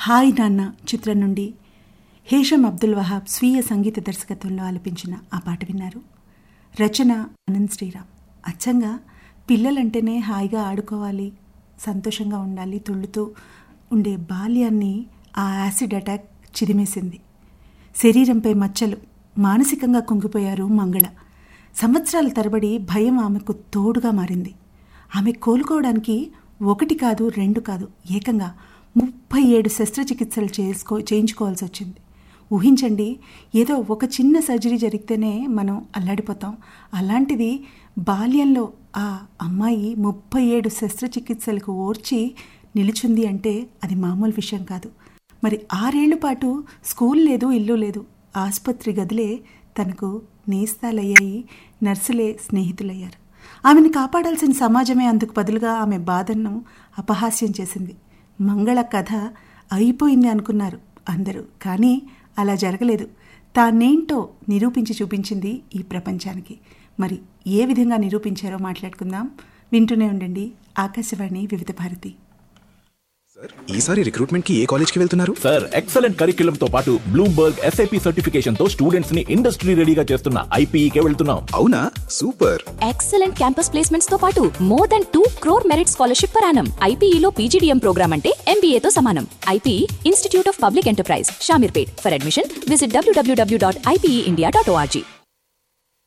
hi నాన్న చిత్రం నుండి హేషం అబ్దుల్ వహాబ్ స్వీయ సంగీత దర్శకత్వంలో ఆలపించిన ఆ పాట విన్నారు రచన అనంత్ శ్రీరామ్ అచ్చంగా పిల్లలంటేనే హాయిగా ఆడుకోవాలి సంతోషంగా ఉండాలి తుళ్ళుతూ ఉండే బాల్యాన్ని ఆ యాసిడ్ అటాక్ చిదిమేసింది శరీరంపై మచ్చలు మానసికంగా కుంగిపోయారు మంగళ సంవత్సరాల తరబడి భయం ఆమెకు తోడుగా మారింది ఆమె కోలుకోవడానికి ఒకటి కాదు రెండు కాదు ఏకంగా ముప్పై ఏడు శస్త్రచికిత్సలు చేసుకో చేయించుకోవాల్సి వచ్చింది ఊహించండి ఏదో ఒక చిన్న సర్జరీ జరిగితేనే మనం అల్లాడిపోతాం అలాంటిది బాల్యంలో ఆ అమ్మాయి ముప్పై ఏడు శస్త్రచికిత్సలకు ఓర్చి నిలిచింది అంటే అది మామూలు విషయం కాదు మరి ఆరేళ్ల పాటు స్కూల్ లేదు ఇల్లు లేదు ఆసుపత్రి గదిలే తనకు నేస్తాలయ్యాయి నర్సులే స్నేహితులయ్యారు ఆమెను కాపాడాల్సిన సమాజమే అందుకు బదులుగా ఆమె బాధను అపహాస్యం చేసింది మంగళ కథ అయిపోయింది అనుకున్నారు అందరూ కానీ అలా జరగలేదు తానేంటో నిరూపించి చూపించింది ఈ ప్రపంచానికి మరి ఏ విధంగా నిరూపించారో మాట్లాడుకుందాం వింటూనే ఉండండి ఆకాశవాణి వివిధ భారతి సార్ ఈసారి రిక్రూట్మెంట్ కి ఏ కాలేజ్ కి వెళ్తున్నారు సార్ ఎక్సలెంట్ కరిక్యులం తో పాటు బ్లూంబర్గ్ ఎస్ఐపి సర్టిఫికేషన్ తో స్టూడెంట్స్ ని ఇండస్ట్రీ రెడీగా చేస్తున్న ఐపీఈకే వెళ్తున్నాం అవునా సూపర్ ఎక్సలెంట్ క్యాంపస్ ప్లేస్మెంట్స్ తో పాటు more than two crore merit scholarship పరానం ఐపీఈలో పీజీడీఎం ప్రోగ్రామ్ అంటే MBA తో సమానం IPE Institute of Public Enterprise Shamirpet for admission visit WWW dot IPE India dot ORG